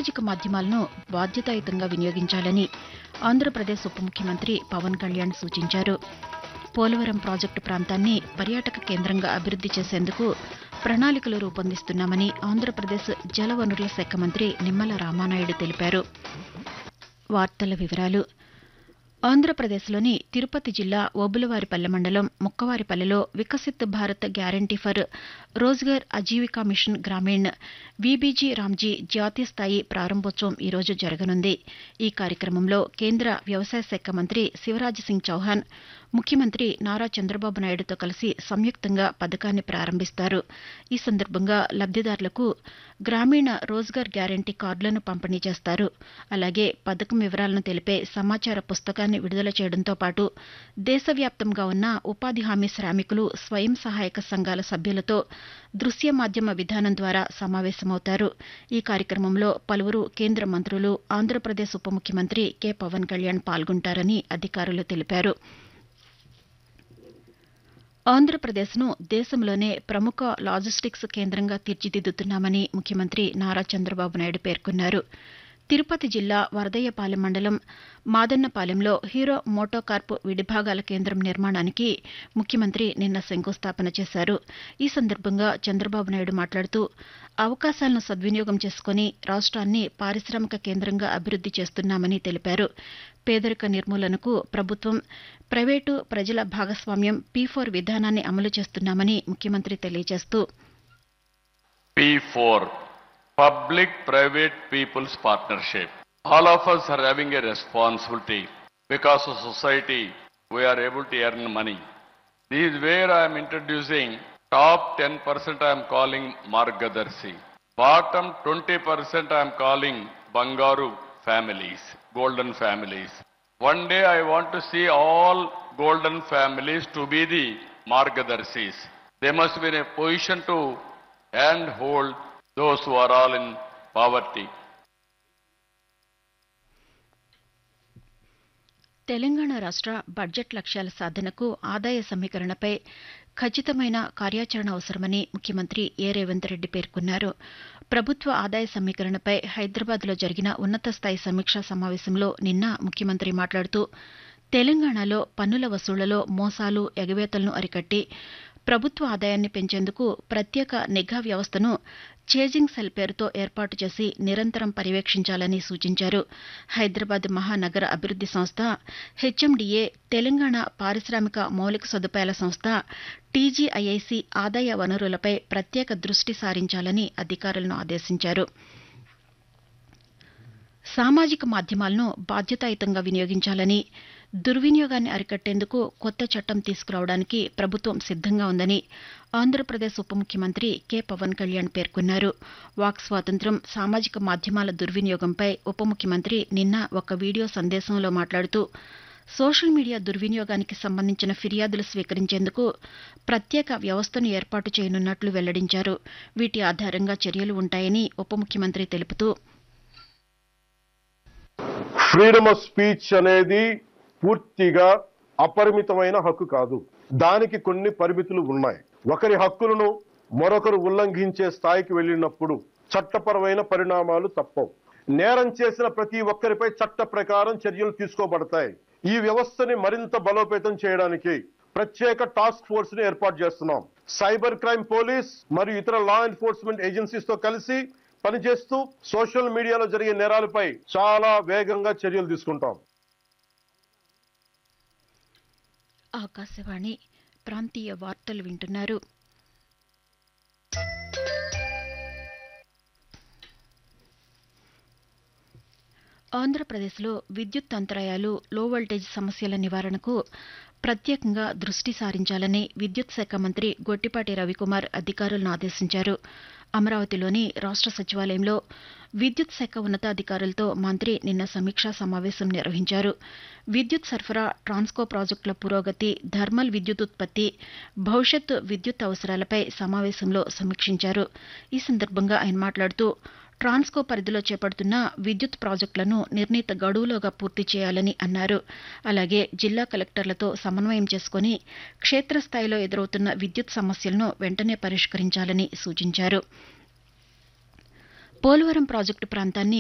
సామాజిక మాధ్యమాలను బాధ్యతాయుతంగా వినియోగించాలని ఆంధ్రప్రదేశ్ ఉప ముఖ్యమంత్రి పవన్ కళ్యాణ్ సూచించారు పోలవరం ప్రాజెక్టు ప్రాంతాన్ని పర్యాటక కేంద్రంగా అభివృద్ది చేసేందుకు ప్రణాళికలు రూపొందిస్తున్నామని ఆంధ్రప్రదేశ్ జలవనరుల శాఖ మంత్రి నిమ్మల రామానాయుడు తెలిపారు వార్తల వివరాలు ఆంధ్రప్రదేశ్లోని తిరుపతి జిల్లా ఓబులవారిపల్లె మండలం ముక్కవారిపల్లెలో Viksit Bharat guarantee for Rozgar Ajeevika mission Grameen VBG RAM G జాతీయ స్థాయి ప్రారంభోత్సవం ఈరోజు జరగనుంది ఈ కార్యక్రమంలో కేంద్ర వ్యవసాయ శాఖ మంత్రి శివరాజ్ సింగ్ చౌహాన్ ముఖ్యమంత్రి నారా చంద్రబాబు నాయుడుతో కలిసి సంయుక్తంగా పథకాన్ని ప్రారంభిస్తారు ఈ సందర్భంగా లబ్దిదారులకు గ్రామీణ రోజ్గార్ గ్యారంటీ కార్డులను పంపిణీ చేస్తారు అలాగే పథకం వివరాలను తెలిపే సమాచార పుస్తకాన్ని విడుదల చేయడంతో పాటు దేశవ్యాప్తంగా ఉన్న ఉపాధి హామీ శ్రామికులు స్వయం సహాయక సంఘాల సభ్యులతో దృశ్య మాధ్యమ విధానం ద్వారా సమావేశమవుతారు ఈ కార్యక్రమంలో పలువురు కేంద్ర మంత్రులు ఆంధ్రప్రదేశ్ ఉప ముఖ్యమంత్రి కె పవన్ కళ్యాణ్ పాల్గొంటారని అధికారులు తెలిపారు ఆంధ్రప్రదేశ్ను దేశంలోనే ప్రముఖ లాజిస్టిక్స్ కేంద్రంగా తీర్చిదిద్దుతున్నామని ముఖ్యమంత్రి నారా చంద్రబాబు నాయుడు పేర్కొన్నారు తిరుపతి జిల్లా వరదయ్యపాలెం మండలం మాదన్నపాలెంలో హీరో మోటోకార్ప్ విడిభాగాల కేంద్రం నిర్మాణానికి ముఖ్యమంత్రి నిన్న శంకుస్థాపన చేశారు ఈ సందర్భంగా చంద్రబాబు నాయుడు మాట్లాడుతూ అవకాశాలను సద్వినియోగం చేసుకుని రాష్ట్రాన్ని పారిశ్రామిక కేంద్రంగా అభివృద్ది చేస్తున్నామని తెలిపారు పేదరిక నిర్మూలనకు ప్రభుత్వం ప్రైవేటు ప్రజల భాగస్వామ్యం పీ ఫోర్ విధానాన్ని అమలు చేస్తున్నామని ముఖ్యమంత్రి తెలియజేస్తూ P4, Public Private People's Partnership. All of us are having a responsibility because of society we are able to earn money. This is where I am introducing top 10% I am calling Margadarsi. Bottom 20% I am calling Bangaru families, golden families. One day I want to see all golden families to be the Margadarsis. They must be in a position to and hold those who are all in poverty. Telangana రాష్ట్ర budget లక్ష్యాల సాధనకు ఆదాయ సమీకరణపై ఖచ్చితమైన కార్యాచరణ అవసరమని ముఖ్యమంత్రి ఏ రేవంత్ రెడ్డి పేర్కొన్నారు ప్రభుత్వ ఆదాయ సమీకరణపై హైదరాబాద్లో జరిగిన ఉన్నత స్థాయి సమీక్షా సమావేశంలో నిన్న ముఖ్యమంత్రి మాట్లాడుతూ తెలంగాణలో పన్నుల వసూళ్లలో మోసాలు ఎగవేతలను అరికట్టి ప్రభుత్వ ఆదాయాన్ని పెంచేందుకు ప్రత్యేక నిఘా వ్యవస్థను చేజింగ్ సెల్ పేరుతో ఏర్పాటు చేసి నిరంతరం పర్యవేక్షించాలని సూచించారు హైదరాబాద్ మహానగర అభివృద్ది సంస్థ హెచ్ఎండిఏ తెలంగాణ పారిశ్రామిక మౌలిక సదుపాయాల సంస్థ టీజీఐఐసి ఆదాయ వనరులపై ప్రత్యేక దృష్టి సారించాలని అధికారులను ఆదేశించారు సామాజిక మాధ్యమాలను బాధ్యతాయుతంగా వినియోగించాలని దుర్వినియోగాన్ని అరికట్టేందుకు కొత్త చట్టం తీసుకురావడానికి ప్రభుత్వం సిద్దంగా ఉందని ఆంధ్రప్రదేశ్ ఉప ముఖ్యమంత్రి కె పవన్ కళ్యాణ్ పేర్కొన్నారు వాక్ స్వాతంత్ర్యం సామాజిక మాధ్యమాల దుర్వినియోగంపై ఉప ముఖ్యమంత్రి నిన్న ఒక వీడియో సందేశంలో మాట్లాడుతూ సోషల్ మీడియా దుర్వినియోగానికి సంబంధించిన ఫిర్యాదులు స్వీకరించేందుకు ప్రత్యేక వ్యవస్థను ఏర్పాటు చేయనున్నట్లు వెల్లడించారు వీటి ఆధారంగా చర్యలు ఉంటాయని ఉప ముఖ్యమంత్రి తెలుపుతూ ఫ్రీడమ్ ఆఫ్ స్పీచ్ అనేది పూర్తిగా అపరిమితమైన హక్కు కాదు దానికి కొన్ని పరిమితులు ఉన్నాయి ఒకరి హక్కులను మరొకరు ఉల్లంఘించే స్థాయికి వెళ్ళినప్పుడు చట్టపరమైన పరిణామాలు తప్పవు నేరం చేసిన ప్రతి ఒక్కరిపై చట్ట ప్రకారం చర్యలు తీసుకోబడతాయి ఈ వ్యవస్థని మరింత బలోపేతం చేయడానికి ప్రత్యేక టాస్క్ ఫోర్స్ ని ఏర్పాటు చేస్తున్నాం సైబర్ క్రైమ్ పోలీస్ మరియు ఇతర లా ఎన్ఫోర్స్మెంట్ ఏజెన్సీస్ తో కలిసి పనిచేస్తూ సోషల్ మీడియాలో జరిగే నేరాలపై చాలా వేగంగా చర్యలు తీసుకుంటాం ఆకాశవాణి ప్రాంతీయ వార్తలు వింటున్నారు ఆంధ్రప్రదేశ్లో విద్యుత్ అంతరాయాలు లో వోల్టేజ్ సమస్యల నివారణకు ప్రత్యేకంగా దృష్టి సారించాలని విద్యుత్ శాఖ మంత్రి గొట్టిపాటి రవికుమార్ అధికారులను ఆదేశించారు అమరావతిలోని రాష్ట్ర సచివాలయంలో విద్యుత్ శాఖ ఉన్నతాధికారులతో మంత్రి నిన్న సమీక్షా సమావేశం నిర్వహించారు విద్యుత్ సరఫరా ట్రాన్స్కో ప్రాజెక్టుల పురోగతి థర్మల్ విద్యుత్ ఉత్పత్తి భవిష్యత్ విద్యుత్ అవసరాలపై సమావేశంలో సమీక్షించారు ఈ సందర్భంగా ఆయన మాట్లాడుతూ ట్రాన్స్కో పరిధిలో చేపడుతున్న విద్యుత్ ప్రాజెక్టులను నిర్ణీత గడువులోగా పూర్తి చేయాలని అన్నారు అలాగే జిల్లా కలెక్టర్లతో సమన్వయం చేసుకుని క్షేత్రస్థాయిలో ఎదురవుతున్న విద్యుత్ సమస్యలను వెంటనే పరిష్కరించాలని సూచించారు పోలవరం ప్రాజెక్టు ప్రాంతాన్ని